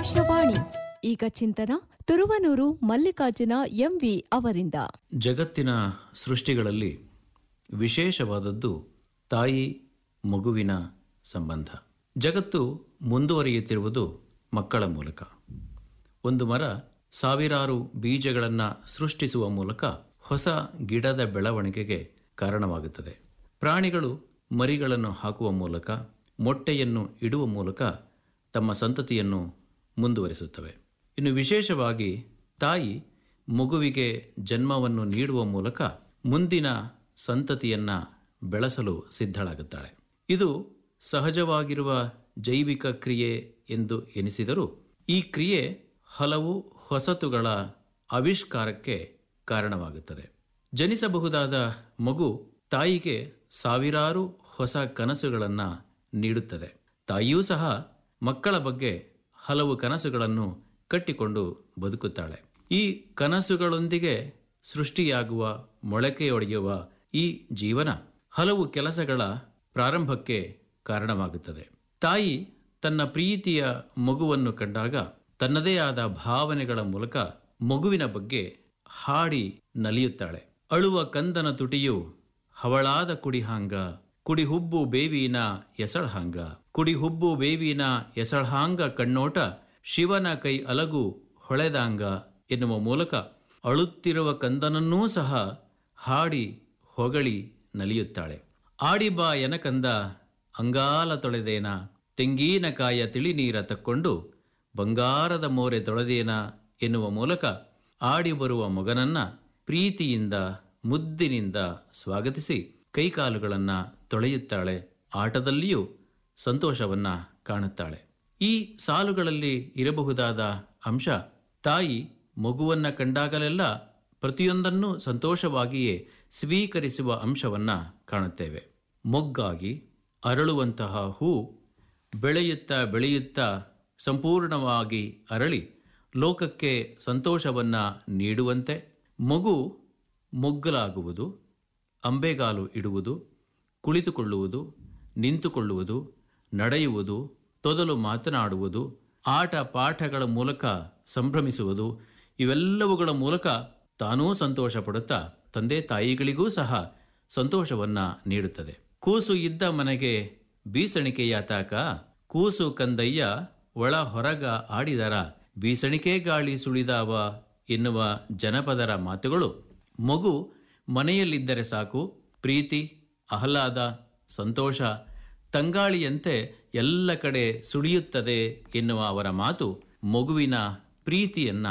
ಆಕಾಶವಾಣಿ ಈಗ ಚಿಂತನ ತುರುವನೂರು ಮಲ್ಲಿಕಾರ್ಜುನ ಎಂವಿ ಅವರಿಂದ ಜಗತ್ತಿನ ಸೃಷ್ಟಿಗಳಲ್ಲಿ ವಿಶೇಷವಾದದ್ದು ತಾಯಿ ಮಗುವಿನ ಸಂಬಂಧ ಜಗತ್ತು ಮುಂದುವರಿಯುತ್ತಿರುವುದು ಮಕ್ಕಳ ಮೂಲಕ ಒಂದು ಮರ ಸಾವಿರಾರು ಬೀಜಗಳನ್ನು ಸೃಷ್ಟಿಸುವ ಮೂಲಕ ಹೊಸ ಗಿಡದ ಬೆಳವಣಿಗೆಗೆ ಕಾರಣವಾಗುತ್ತದೆ ಪ್ರಾಣಿಗಳು ಮರಿಗಳನ್ನು ಹಾಕುವ ಮೂಲಕ ಮೊಟ್ಟೆಯನ್ನು ಇಡುವ ಮೂಲಕ ತಮ್ಮ ಸಂತತಿಯನ್ನು ಮುಂದುವರಿಸುತ್ತವೆ ಇನ್ನು ವಿಶೇಷವಾಗಿ ತಾಯಿ ಮಗುವಿಗೆ ಜನ್ಮವನ್ನು ನೀಡುವ ಮೂಲಕ ಮುಂದಿನ ಸಂತತಿಯನ್ನ ಬೆಳೆಸಲು ಸಿದ್ಧಳಾಗುತ್ತಾಳೆ ಇದು ಸಹಜವಾಗಿರುವ ಜೈವಿಕ ಕ್ರಿಯೆ ಎಂದು ಎನಿಸಿದರೂ ಈ ಕ್ರಿಯೆ ಹಲವು ಹೊಸತುಗಳ ಆವಿಷ್ಕಾರಕ್ಕೆ ಕಾರಣವಾಗುತ್ತದೆ ಜನಿಸಬಹುದಾದ ಮಗು ತಾಯಿಗೆ ಸಾವಿರಾರು ಹೊಸ ಕನಸುಗಳನ್ನು ನೀಡುತ್ತದೆ ತಾಯಿಯೂ ಸಹ ಮಕ್ಕಳ ಬಗ್ಗೆ ಹಲವು ಕನಸುಗಳನ್ನು ಕಟ್ಟಿಕೊಂಡು ಬದುಕುತ್ತಾಳೆ ಈ ಕನಸುಗಳೊಂದಿಗೆ ಸೃಷ್ಟಿಯಾಗುವ ಮೊಳಕೆಯೊಡೆಯುವ ಈ ಜೀವನ ಹಲವು ಕೆಲಸಗಳ ಪ್ರಾರಂಭಕ್ಕೆ ಕಾರಣವಾಗುತ್ತದೆ ತಾಯಿ ತನ್ನ ಪ್ರೀತಿಯ ಮಗುವನ್ನು ಕಂಡಾಗ ತನ್ನದೇ ಆದ ಭಾವನೆಗಳ ಮೂಲಕ ಮಗುವಿನ ಬಗ್ಗೆ ಹಾಡಿ ನಲಿಯುತ್ತಾಳೆ ಅಳುವ ಕಂದನ ತುಟಿಯು ಹವಳಾದ ಕುಡಿಹಾಂಗ ಕುಡಿ ಹುಬ್ಬು ಬೇವಿನ ಎಸಳ್ಹಾಂಗ ಕುಡಿ ಹುಬ್ಬು ಬೇವಿನ ಎಸಳ್ಹಾಂಗ ಕಣ್ಣೋಟ ಶಿವನ ಕೈ ಅಲಗು ಹೊಳೆದಾಂಗ ಎನ್ನುವ ಮೂಲಕ ಅಳುತ್ತಿರುವ ಕಂದನನ್ನೂ ಸಹ ಹಾಡಿ ಹೊಗಳಿ ನಲಿಯುತ್ತಾಳೆ ಆಡಿಬಾ ಎನಕಂದ ಅಂಗಾಲ ತೊಳೆದೇನ ತೆಂಗಿನಕಾಯ ತಿಳಿ ನೀರ ತಕ್ಕೊಂಡು ಬಂಗಾರದ ಮೋರೆ ತೊಳೆದೇನ ಎನ್ನುವ ಮೂಲಕ ಆಡಿ ಬರುವ ಮಗನನ್ನ ಪ್ರೀತಿಯಿಂದ ಮುದ್ದಿನಿಂದ ಸ್ವಾಗತಿಸಿ ಕೈಕಾಲುಗಳನ್ನು ತೊಳೆಯುತ್ತಾಳೆ ಆಟದಲ್ಲಿಯೂ ಸಂತೋಷವನ್ನ ಕಾಣುತ್ತಾಳೆ ಈ ಸಾಲುಗಳಲ್ಲಿ ಇರಬಹುದಾದ ಅಂಶ ತಾಯಿ ಮಗುವನ್ನ ಕಂಡಾಗಲೆಲ್ಲ ಪ್ರತಿಯೊಂದನ್ನು ಸಂತೋಷವಾಗಿಯೇ ಸ್ವೀಕರಿಸುವ ಅಂಶವನ್ನ ಕಾಣುತ್ತೇವೆ ಮೊಗ್ಗಾಗಿ ಅರಳುವಂತಹ ಹೂ ಬೆಳೆಯುತ್ತಾ ಬೆಳೆಯುತ್ತಾ ಸಂಪೂರ್ಣವಾಗಿ ಅರಳಿ ಲೋಕಕ್ಕೆ ಸಂತೋಷವನ್ನ ನೀಡುವಂತೆ ಮಗು ಮೊಗ್ಗಲಾಗುವುದು ಅಂಬೆಗಾಲು ಇಡುವುದು ಕುಳಿತುಕೊಳ್ಳುವುದು ನಿಂತುಕೊಳ್ಳುವುದು ನಡೆಯುವುದು ತೊದಲು ಮಾತನಾಡುವುದು ಆಟ ಪಾಠಗಳ ಮೂಲಕ ಸಂಭ್ರಮಿಸುವುದು ಇವೆಲ್ಲವುಗಳ ಮೂಲಕ ತಾನೂ ಸಂತೋಷ ಪಡುತ್ತಾ ತಂದೆ ತಾಯಿಗಳಿಗೂ ಸಹ ಸಂತೋಷವನ್ನ ನೀಡುತ್ತದೆ ಕೂಸು ಇದ್ದ ಮನೆಗೆ ಬೀಸಣಿಕೆಯ ತಾಕ ಕೂಸು ಕಂದಯ್ಯ ಒಳ ಹೊರಗ ಆಡಿದರ ಬೀಸಣಿಕೆ ಗಾಳಿ ಸುಳಿದಾವ ಎನ್ನುವ ಜನಪದರ ಮಾತುಗಳು ಮಗು ಮನೆಯಲ್ಲಿದ್ದರೆ ಸಾಕು ಪ್ರೀತಿ ಆಹ್ಲಾದ ಸಂತೋಷ ತಂಗಾಳಿಯಂತೆ ಎಲ್ಲ ಕಡೆ ಸುಳಿಯುತ್ತದೆ ಎನ್ನುವ ಅವರ ಮಾತು ಮಗುವಿನ ಪ್ರೀತಿಯನ್ನ